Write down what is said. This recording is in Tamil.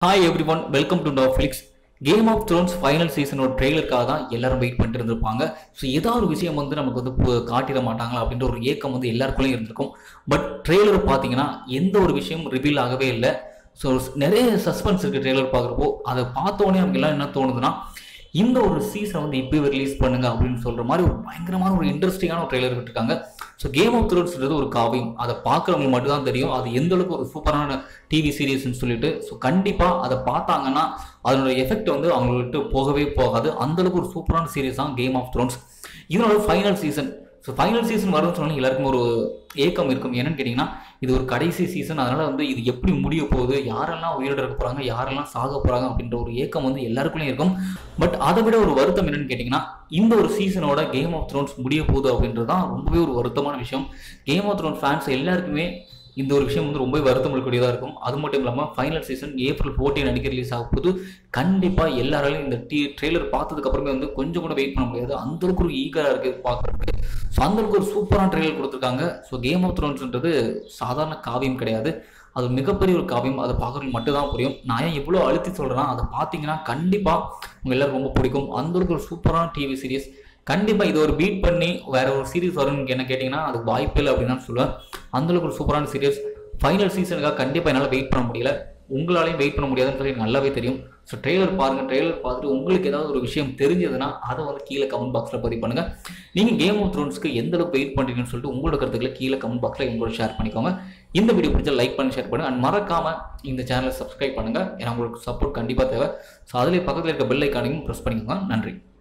hi everyone welcome to Netflix game of thrones final சீசனோட ட்ரெய்லருக்காக தான் எல்லாரும் வெயிட் பண்ணிட்டு இருந்திருப்பாங்க ஸோ ஏதாவது ஒரு விஷயம் வந்து நமக்கு வந்து பு- காட்டிட மாட்டாங்களா அப்படின்ற ஒரு ஏக்கம் வந்து எல்லாருக்குள்ளேயும் இருந்திருக்கும் பட் ட்ரெய்லர் பார்த்தீங்கன்னா எந்த ஒரு விஷயம் ரிவீல் ஆகவே இல்லை ஸோ நிறைய சஸ்பென்ஸ் இருக்குது ட்ரெய்லர் பார்க்குறப்போ அதை பார்த்த உடனே நமக்கு எல்லாம் என்ன தோணுதுன்னா இந்த ஒரு சீசன் வந்து இப்போவே ரிலீஸ் பண்ணுங்க அப்படின்னு சொல்ற மாதிரி ஒரு பயங்கரமான ஒரு இன்ட்ரெஸ்டிங்கான ஒரு ட்ரெய்லர் விட்டுருக்காங்க ஸோ கேம் ஆஃப் த்ரோன்ஸ்ன்றது ஒரு காவியம் அதை பார்க்குறவங்க மட்டும் தான் தெரியும் அது எந்த அளவுக்கு ஒரு சூப்பரான டிவி சீரியஸ்னு சொல்லிட்டு ஸோ கண்டிப்பாக அதை பார்த்தாங்கன்னா அதனோட எஃபெக்ட் வந்து அவங்கள்ட்ட போகவே போகாது அந்த அளவுக்கு ஒரு சூப்பரான சீரியஸ் தான் கேம் ஆஃப் த்ரோன்ஸ் இதனோட final season so final season வரும்னு சொன்னா எல்லாருக்கும் ஒரு ஏக்கம் இருக்கும் என்னன்னு கேட்டிங்கன்னா இது ஒரு கடைசி சீசன் அதனால் வந்து இது எப்படி முடிய போகுது யாரெல்லாம் உயிரோட இருக்க போகிறாங்க யாரெல்லாம் சாக போகிறாங்க அப்படின்ற ஒரு ஏக்கம் வந்து எல்லாருக்குள்ளேயும் இருக்கும் பட் அதை விட ஒரு வருத்தம் என்னன்னு கேட்டிங்கன்னா இந்த ஒரு சீசனோட கேம் ஆஃப் த்ரோன்ஸ் முடிய போகுது அப்படின்றது தான் ரொம்பவே ஒரு வருத்தமான விஷயம் கேம் ஆஃப் த்ரோன்ஸ் ஃபேன்ஸ் எல்லாருக்குமே இந்த ஒரு விஷயம் வந்து ரொம்ப வருத்தம் இருக்கக்கூடியதாக இருக்கும் அது மட்டும் இல்லாமல் ஃபைனல் சீசன் ஏப்ரல் ஃபோர்டீன் அன்றைக்கி ரிலீஸ் ஆக போது கண்டிப்பாக எல்லாராலையும் இந்த டி ட்ரெய்லர் பார்த்ததுக்கு அப்புறமே வந்து கொஞ்சம் கூட வெயிட் பண்ண முடியாது அந்த அளவுக்கு ஒரு ஈகராக இருக்குது பார்க்குறதுக்கு ஸோ அந்த அளவுக்கு ஒரு சூப்பரான ட்ரெய்லர் கொடுத்துருக்காங்க ஸோ கேம் ஆஃப் த்ரோன்ஸ்ன்றது சாதாரண காவியம் கிடையாது அது மிகப்பெரிய ஒரு காவியம் அதை பார்க்குறதுக்கு மட்டும் தான் புரியும் நான் ஏன் இவ்வளோ அழுத்தி சொல்கிறேன்னா அதை பார்த்தீங்கன்னா கண்டிப்பாக உங்கள் எல்லாரும் ரொம்ப பிடிக்கும் அந்த அளவுக்கு ஒரு சூப்பரான டிவி சீரிஸ் கண்டிப்பாக இது ஒரு பீட் பண்ணி வேற ஒரு சீரிஸ் வரும்னு என்ன கேட்டிங்கன்னா அது வாய்ப்பு இல்லை அப்படின்னு தான் சொல்லுவேன் அந்த அளவுக்கு ஒரு சூப்பரான சீரிஸ் ஃபைனல் சீசனுக்காக கண்டிப்பாக என்னால் வெயிட் பண்ண முடியல உங்களாலையும் வெயிட் பண்ண முடியாதுன்னு சொல்லி எனக்கு நல்லாவே தெரியும் ஸோ ட்ரெய்லர் பாருங்கள் ட்ரெய்லர் பார்த்துட்டு உங்களுக்கு ஏதாவது ஒரு விஷயம் தெரிஞ்சதுன்னா அதை வந்து கீழே கமெண்ட் பாக்ஸில் பதிவு பண்ணுங்கள் நீங்கள் கேம் ஆஃப் த்ரோன்ஸ்க்கு எந்த அளவுக்கு வெயிட் பண்ணுறீங்கன்னு சொல்லிட்டு உங்களோட கருத்துக்களை கீழே கமெண்ட் பாக்ஸில் எங்களோட ஷேர் பண்ணிக்கோங்க இந்த வீடியோ பிடிச்சா லைக் பண்ணி ஷேர் பண்ணுங்க அண்ட் மறக்காமல் இந்த சேனலை சப்ஸ்கிரைப் பண்ணுங்கள் ஏன்னா உங்களுக்கு சப்போர்ட் கண்டிப்பாக தேவை ஸோ அதிலே பக்கத்தில் இருக்க பெல் ஐக்கானையும் ப்ரெஸ் பண்ணிக்கோங்க நன்றி